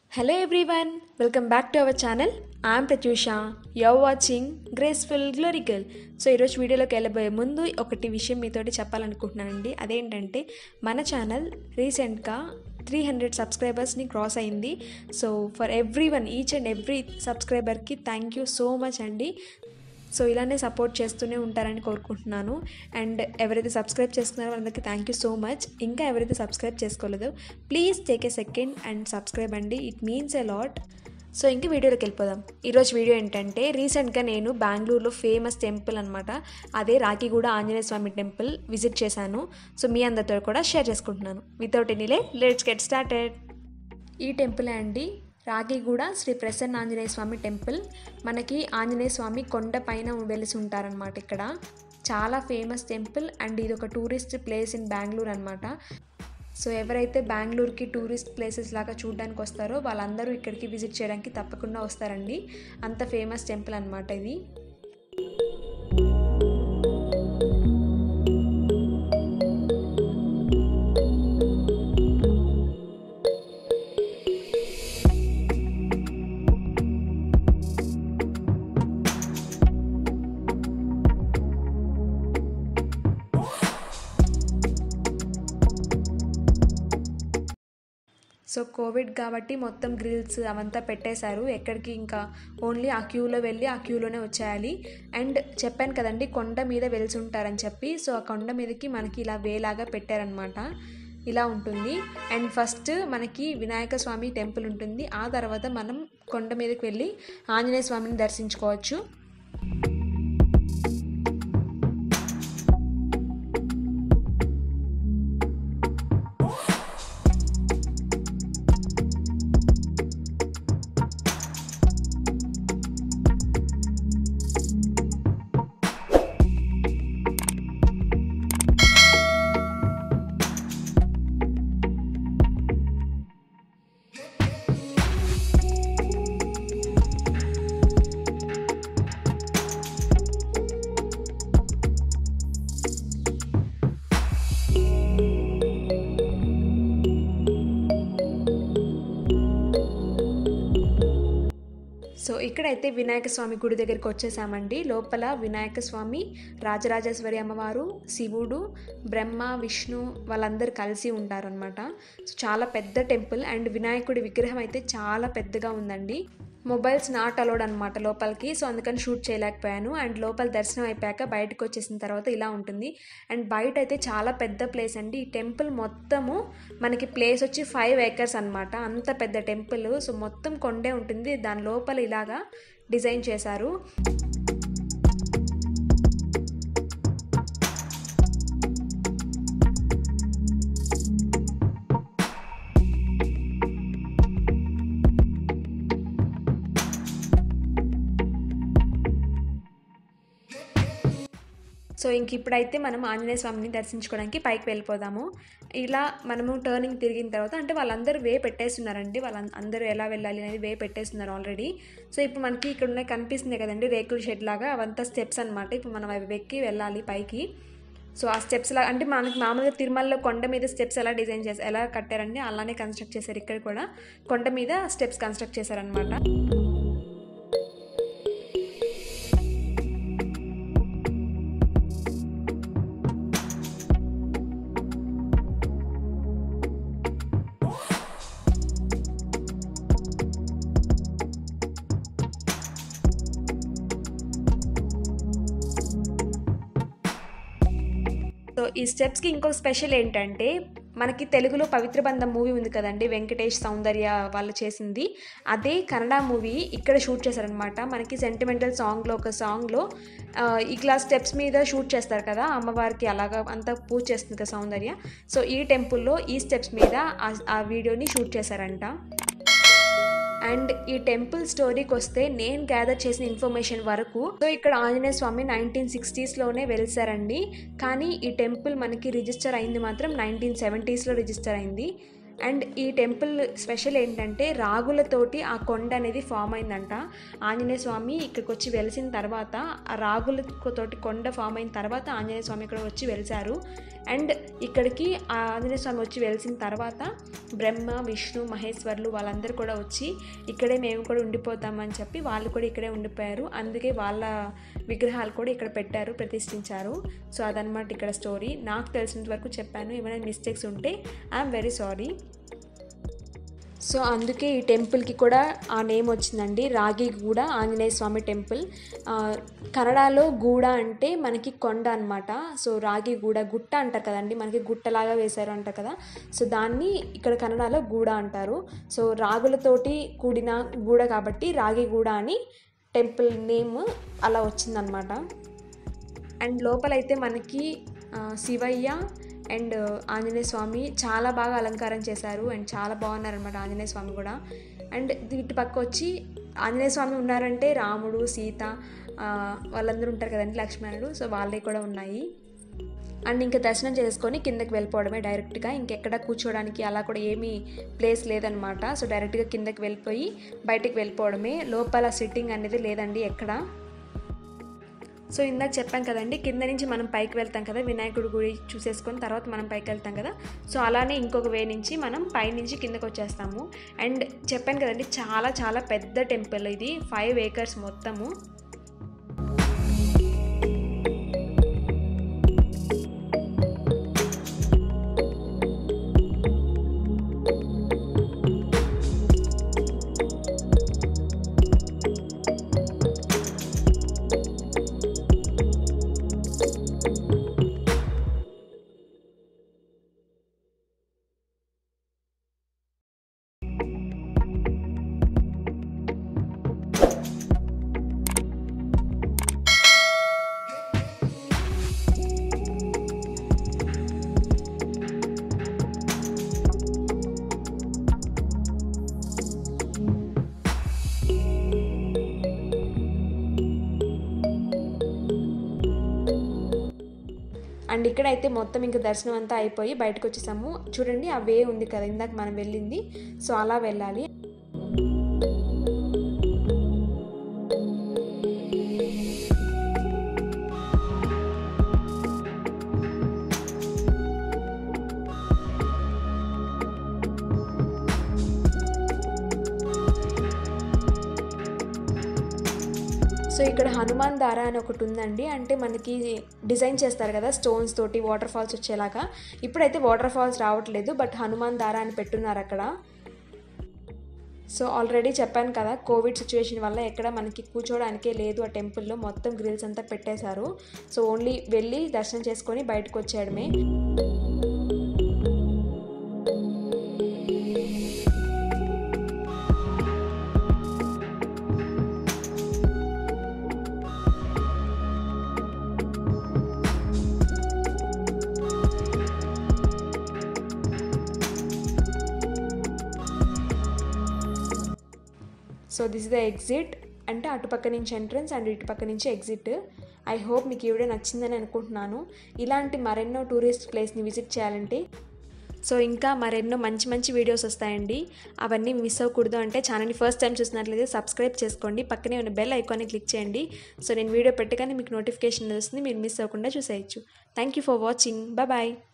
hello everyone welcome back to our channel I'm Pratyusha you're watching graceful glorical so ఈరోజు వీడియోలోకి వెళ్ళబోయే ముందు ఒకటి విషయం మీతోటి చెప్పాలనుకుంటున్నానండి అదేంటంటే మన ఛానల్ రీసెంట్గా త్రీ హండ్రెడ్ సబ్స్క్రైబర్స్ని క్రాస్ అయింది so for every one each and every సబ్స్క్రైబర్కి థ్యాంక్ యూ సో మచ్ అండి సో ఇలానే సపోర్ట్ చేస్తూనే ఉంటారని కోరుకుంటున్నాను అండ్ ఎవరైతే సబ్స్క్రైబ్ చేసుకున్నారో వాళ్ళందరికీ థ్యాంక్ యూ సో మచ్ ఇంకా ఎవరైతే సబ్స్క్రైబ్ చేసుకోలేదో please take a second and subscribe అండి it means a lot so ఇంక వీడియోలోకి వెళ్ళిపోదాం ఈరోజు వీడియో ఏంటంటే రీసెంట్గా నేను బెంగళూరులో ఫేమస్ టెంపుల్ అనమాట అదే రాకిగూడ ఆంజనేయ స్వామి టెంపుల్ విజిట్ చేశాను సో మీ అందరితో కూడా షేర్ చేసుకుంటున్నాను without any delay let's get started ఈ టెంపుల్ అండి రాగిగూడ శ్రీ ప్రసన్న ఆంజనేయ స్వామి టెంపుల్ మనకి ఆంజనేయ స్వామి కొండ పైన వెలిసి ఉంటారనమాట ఇక్కడ చాలా ఫేమస్ టెంపుల్ అండ్ ఇది ఒక టూరిస్ట్ ప్లేస్ ఇన్ బెంగళూరు అనమాట సో ఎవరైతే బెంగళూరుకి టూరిస్ట్ ప్లేసెస్ లాగా చూడడానికి వస్తారో వాళ్ళందరూ ఇక్కడికి విజిట్ చేయడానికి తప్పకుండా వస్తారండి అంత ఫేమస్ టెంపుల్ అనమాట ఇది సో కోవిడ్ కాబట్టి మొత్తం గ్రిల్స్ అవంతా పెట్టేశారు ఎక్కడికి ఇంకా ఓన్లీ ఆ క్యూలో వెళ్ళి ఆ క్యూలోనే వచ్చేయాలి అండ్ చెప్పాను కదండి కొండ మీద వెలిసి ఉంటారని చెప్పి సో ఆ కొండ మీదకి మనకి ఇలా వేలాగా పెట్టారనమాట ఇలా ఉంటుంది అండ్ ఫస్ట్ మనకి వినాయక స్వామి టెంపుల్ ఉంటుంది ఆ తర్వాత మనం కొండ మీదకి వెళ్ళి ఆంజనేయ స్వామిని దర్శించుకోవచ్చు సో ఇక్కడైతే వినాయక స్వామి గుడి దగ్గరికి వచ్చేసామండి లోపల వినాయక స్వామి రాజరాజేశ్వరి అమ్మవారు శివుడు బ్రహ్మ విష్ణు వాళ్ళందరూ కలిసి ఉంటారనమాట సో చాలా పెద్ద టెంపుల్ అండ్ వినాయకుడి విగ్రహం అయితే చాలా పెద్దగా ఉందండి మొబైల్స్ నాట్ అలౌడ్ అనమాట లోపలికి సో అందుకని షూట్ చేయలేకపోయాను అండ్ లోపల దర్శనం అయిపోయాక బయటకు వచ్చేసిన తర్వాత ఇలా ఉంటుంది అండ్ బయట అయితే చాలా పెద్ద ప్లేస్ అండి ఈ టెంపుల్ మొత్తము మనకి ప్లేస్ వచ్చి ఫైవ్ ఏకర్స్ అనమాట అంత పెద్ద టెంపుల్ సో మొత్తం కొండే ఉంటుంది దాని లోపల ఇలాగా డిజైన్ చేశారు సో ఇంక ఇప్పుడైతే మనం ఆంజనేయ స్వామిని దర్శించుకోవడానికి పైకి వెళ్ళిపోదాము ఇలా మనము టర్నింగ్ తిరిగిన తర్వాత అంటే వాళ్ళందరూ వే పెట్టేస్తున్నారండి వాళ్ళ అందరూ ఎలా వెళ్ళాలి అనేది వే పెట్టేస్తున్నారు ఆల్రెడీ సో ఇప్పుడు మనకి ఇక్కడ ఉన్నాయి కనిపిస్తుంది కదండి రేకుల షెడ్ లాగా అవంతా స్టెప్స్ అనమాట ఇప్పుడు మనం అవి ఎక్కి వెళ్ళాలి పైకి సో ఆ స్టెప్స్ లా అంటే మనకి మామూలుగా తిరుమలలో కొండ మీద స్టెప్స్ ఎలా డిజైన్ చేసి ఎలా కట్టారండి అలానే కన్స్ట్రక్ట్ చేశారు ఇక్కడ కూడా కొండ మీద స్టెప్స్ కన్స్ట్రక్ట్ చేశారనమాట సో ఈ స్టెప్స్కి ఇంకో స్పెషల్ ఏంటంటే మనకి తెలుగులో పవిత్ర బంధం మూవీ ఉంది కదండి వెంకటేష్ సౌందర్య వాళ్ళు చేసింది అదే కన్నడ మూవీ ఇక్కడ షూట్ చేశారనమాట మనకి సెంటిమెంటల్ సాంగ్లో ఒక సాంగ్లో ఇట్లా స్టెప్స్ మీద షూట్ చేస్తారు కదా అమ్మవారికి అలాగా అంతా పూజ చేస్తుంది కదా సౌందర్య సో ఈ టెంపుల్లో ఈ స్టెప్స్ మీద ఆ వీడియోని షూట్ చేశారంట అండ్ ఈ టెంపుల్ స్టోరీకి వస్తే నేను గ్యాదర్ చేసిన ఇన్ఫర్మేషన్ వరకు సో ఇక్కడ ఆంజనేయ స్వామి నైన్టీన్ సిక్స్టీస్లోనే వెలిసారండి కానీ ఈ టెంపుల్ మనకి రిజిస్టర్ అయింది మాత్రం నైన్టీన్ సెవెంటీస్లో రిజిస్టర్ అయింది అండ్ ఈ టెంపుల్ స్పెషల్ ఏంటంటే రాగులతోటి ఆ కొండ అనేది ఫామ్ అయిందంట ఆంజనేయ స్వామి ఇక్కడికి వచ్చి వెలిసిన తర్వాత ఆ రాగులతోటి కొండ ఫామ్ అయిన తర్వాత ఆంజనేయ స్వామి ఇక్కడ వచ్చి వెలిసారు అండ్ ఇక్కడికి ఆ ఆంజనేయ స్వామి వచ్చి వెలిసిన తర్వాత బ్రహ్మ విష్ణు మహేశ్వర్లు వాళ్ళందరూ కూడా వచ్చి ఇక్కడే మేము కూడా ఉండిపోతామని చెప్పి వాళ్ళు కూడా ఇక్కడే ఉండిపోయారు అందుకే వాళ్ళ విగ్రహాలు కూడా ఇక్కడ పెట్టారు ప్రతిష్ఠించారు సో అదనమాట ఇక్కడ స్టోరీ నాకు తెలిసినంత వరకు చెప్పాను ఏమైనా మిస్టేక్స్ ఉంటే ఐఎమ్ వెరీ సారీ సో అందుకే ఈ టెంపుల్కి కూడా ఆ నేమ్ వచ్చిందండి రాగిగూడ ఆంజనేయ స్వామి టెంపుల్ ఆ, కన్నడలో గూడ అంటే మనకి కొండ అనమాట సో రాగిగూడ గుట్ట అంటారు కదండి మనకి గుట్టలాగా వేశారు అంటారు కదా సో దాన్ని ఇక్కడ కన్నడలో గూడ అంటారు సో రాగులతోటి కూడిన గూడ కాబట్టి రాగిగూడ అని టెంపుల్ నేమ్ అలా వచ్చిందనమాట అండ్ లోపలైతే మనకి ఆ, శివయ్య అండ్ ఆంజనేయ స్వామి చాలా బాగా అలంకారం చేశారు అండ్ చాలా బాగున్నారు అనమాట ఆంజనేయ స్వామి కూడా అండ్ ఇటు పక్క వచ్చి ఆంజనేయ స్వామి ఉన్నారంటే రాముడు సీత ఆ, వాళ్ళందరూ ఉంటారు కదండి లక్ష్మణుడు సో వాళ్ళే కూడా ఉన్నాయి అండ్ ఇంకా దర్శనం చేసుకొని కిందకి వెళ్ళిపోవడమే డైరెక్ట్గా ఇంకెక్కడ కూర్చోవడానికి అలా కూడా ఏమీ ప్లేస్ లేదనమాట సో డైరెక్ట్గా కిందకి వెళ్ళిపోయి బయటికి వెళ్ళిపోవడమే లోపల సిట్టింగ్ అనేది లేదండి ఎక్కడ సో ఇందాక చెప్పాం కదండి కింద నుంచి మనం పైకి వెళ్తాం కదా వినాయకుడి గుడి చూసేసుకొని తర్వాత మనం పైకి వెళ్తాం కదా సో అలానే ఇంకొక వే నుంచి మనం పై నుంచి కిందకి వచ్చేస్తాము అండ్ చెప్పాను కదండి చాలా చాలా పెద్ద టెంపుల్ ఇది ఫైవ్ ఏకర్స్ మొత్తము అండ్ ఇక్కడైతే మొత్తం ఇంకా దర్శనం అంతా అయిపోయి బయటకు వచ్చేసాము చూడండి ఆ వే ఉంది కదా ఇందాక మనం వెళ్ళింది సో అలా వెళ్ళాలి సో ఇక్కడ హనుమాన్ దార అని ఒకటి ఉందండి అంటే మనకి డిజైన్ చేస్తారు కదా స్టోన్స్ తోటి వాటర్ ఫాల్స్ వచ్చేలాగా ఇప్పుడైతే వాటర్ ఫాల్స్ రావట్లేదు బట్ హనుమాన్ దార అని పెట్టున్నారు అక్కడ సో ఆల్రెడీ చెప్పాను కదా కోవిడ్ సిచ్యువేషన్ వల్ల ఎక్కడ మనకి కూర్చోవడానికే లేదు ఆ టెంపుల్లో మొత్తం గ్రిల్స్ అంతా పెట్టేశారు సో ఓన్లీ వెళ్ళి దర్శనం చేసుకొని బయటకు వచ్చేయడమే so this is the exit అంటే అటుపక్క నుంచి ఎంట్రన్స్ అండ్ ఇటుపక్క నుంచి ఎగ్జిట్ ఐ హోప్ మీకు ఈ వీడియో నచ్చిందని అనుకుంటున్నాను ఇలాంటి మరెన్నో టూరిస్ట్ ప్లేస్ని విజిట్ చేయాలంటే సో ఇంకా మరెన్నో మంచి మంచి వీడియోస్ వస్తాయండి అవన్నీ మిస్ అవ్వకూడదు అంటే ఛానల్ని ఫస్ట్ టైం చూసినట్లయితే సబ్స్క్రైబ్ చేసుకోండి పక్కనే ఉన్న బెల్ ఐకాన్ని క్లిక్ చేయండి సో నేను వీడియో పెట్టగానే మీకు నోటిఫికేషన్ వస్తుంది మీరు మిస్ అవ్వకుండా చూసేయచ్చు thank you for watching bye